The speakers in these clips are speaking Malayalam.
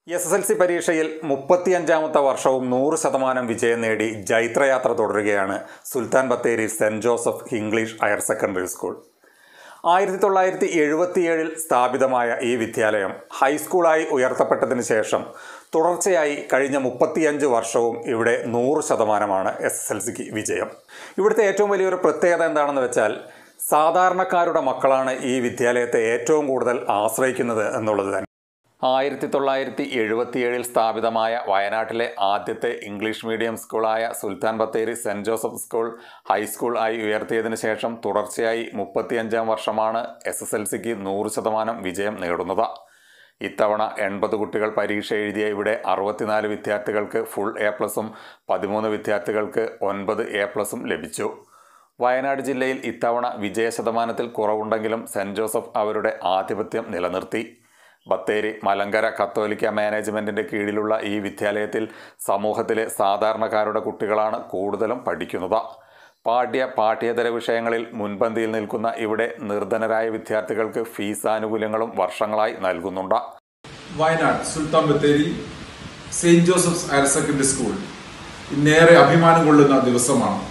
എസ് എസ് എൽ സി പരീക്ഷയിൽ മുപ്പത്തിയഞ്ചാമത്തെ വർഷവും നൂറ് ശതമാനം വിജയം നേടി ജൈത്രയാത്ര തുടരുകയാണ് Sultan Bathery saint Joseph English higher secondary school ആയിരത്തി തൊള്ളായിരത്തി എഴുപത്തിയേഴിൽ സ്ഥാപിതമായ ഈ വിദ്യാലയം ഹൈസ്കൂളായി ഉയർത്തപ്പെട്ടതിന് ശേഷം തുടർച്ചയായി കഴിഞ്ഞ മുപ്പത്തിയഞ്ച് വർഷവും ഇവിടെ നൂറ് ശതമാനമാണ് എസ് എസ് എൽ സിക്ക് വിജയം ഇവിടുത്തെ ഏറ്റവും വലിയൊരു പ്രത്യേകത എന്താണെന്ന് വെച്ചാൽ സാധാരണക്കാരുടെ മക്കളാണ് ഈ വിദ്യാലയത്തെ ഏറ്റവും കൂടുതൽ ആശ്രയിക്കുന്നത് എന്നുള്ളത് തന്നെ ആയിരത്തി തൊള്ളായിരത്തി എഴുപത്തിയേഴിൽ സ്ഥാപിതമായ വയനാട്ടിലെ ആദ്യത്തെ ഇംഗ്ലീഷ് മീഡിയം സ്കൂളായ Sultan Bathery saint Joseph school high school ആയി ഉയർത്തിയതിനു ശേഷം തുടർച്ചയായി മുപ്പത്തിയഞ്ചാം വർഷമാണ് എസ് എസ് എൽ സിക്ക് നൂറ് ശതമാനം വിജയം നേടുന്നത് ഇത്തവണ എൺപത് കുട്ടികൾ പരീക്ഷ എഴുതിയ ഇവിടെ അറുപത്തിനാല് വിദ്യാർത്ഥികൾക്ക് ഫുൾ എ പ്ലസും പതിമൂന്ന് വിദ്യാർത്ഥികൾക്ക് ഒൻപത് എ പ്ലസും ലഭിച്ചു വയനാട് ജില്ലയിൽ ഇത്തവണ വിജയ ശതമാനത്തിൽ കുറവുണ്ടെങ്കിലും സെൻറ് ജോസഫ് അവരുടെ ആധിപത്യം നിലനിർത്തി ബത്തേരി മലങ്കര കത്തോലിക്ക മാനേജ്മെൻറ്റിൻ്റെ കീഴിലുള്ള ഈ വിദ്യാലയത്തിൽ സമൂഹത്തിലെ സാധാരണക്കാരുടെ കുട്ടികളാണ് കൂടുതലും പഠിക്കുന്നത് പാഠ്യ പാഠ്യേതര വിഷയങ്ങളിൽ മുൻപന്തിയിൽ നിൽക്കുന്ന ഇവിടെ നിർധനരായ വിദ്യാർത്ഥികൾക്ക് ഫീസ് ആനുകൂല്യങ്ങളും വർഷങ്ങളായി നൽകുന്നുണ്ട് Wayanad Sultan Bathery saint Joseph's higher secondary school ഇന്നേറെ അഭിമാനം കൊള്ളുന്ന ദിവസമാണ്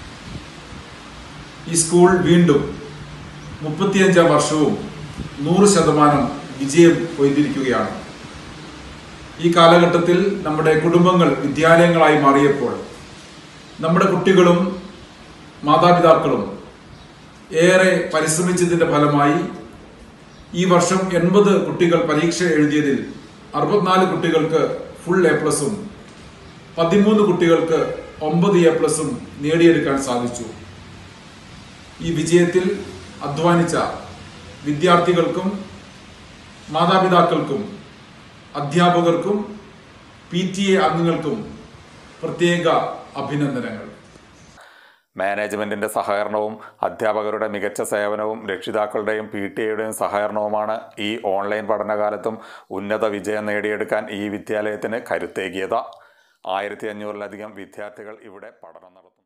ഈ സ്കൂൾ വീണ്ടും മുപ്പത്തിയഞ്ചാം വർഷവും നൂറ് ശതമാനം വിജയം കൊയ്തിരിക്കുകയാണ് ഈ കാലഘട്ടത്തിൽ നമ്മുടെ കുടുംബങ്ങൾ വിദ്യാലയങ്ങളായി മാറിയപ്പോൾ നമ്മുടെ കുട്ടികളും മാതാപിതാക്കളും ഏറെ പരിശ്രമിച്ചതിന്റെ ഫലമായി ഈ വർഷം എൺപത് കുട്ടികൾ പരീക്ഷ എഴുതിയതിൽ അറുപത്തിനാല് കുട്ടികൾക്ക് ഫുൾ എ പ്ലസും പതിമൂന്ന് കുട്ടികൾക്ക് ഒമ്പത് എ പ്ലസും നേടിയെടുക്കാൻ സാധിച്ചു ഈ വിജയത്തിൽ അധ്വാനിച്ച വിദ്യാർത്ഥികൾക്കും മാതാപിതാക്കൾക്കും അധ്യാപകർക്കും പി ടി എ അംഗങ്ങൾക്കും പ്രത്യേക അഭിനന്ദനങ്ങൾ മാനേജ്മെൻറ്റിൻ്റെ സഹകരണവും അധ്യാപകരുടെ മികച്ച സേവനവും രക്ഷിതാക്കളുടെയും പി ടി എയുടെയും സഹകരണവുമാണ് ഈ ഓൺലൈൻ പഠനകാലത്തും ഉന്നത വിജയം നേടിയെടുക്കാൻ ഈ വിദ്യാലയത്തിന് കരുത്തേകിയത് ആയിരത്തി അഞ്ഞൂറിലധികം വിദ്യാർത്ഥികൾ ഇവിടെ പഠനം നടത്തുന്നു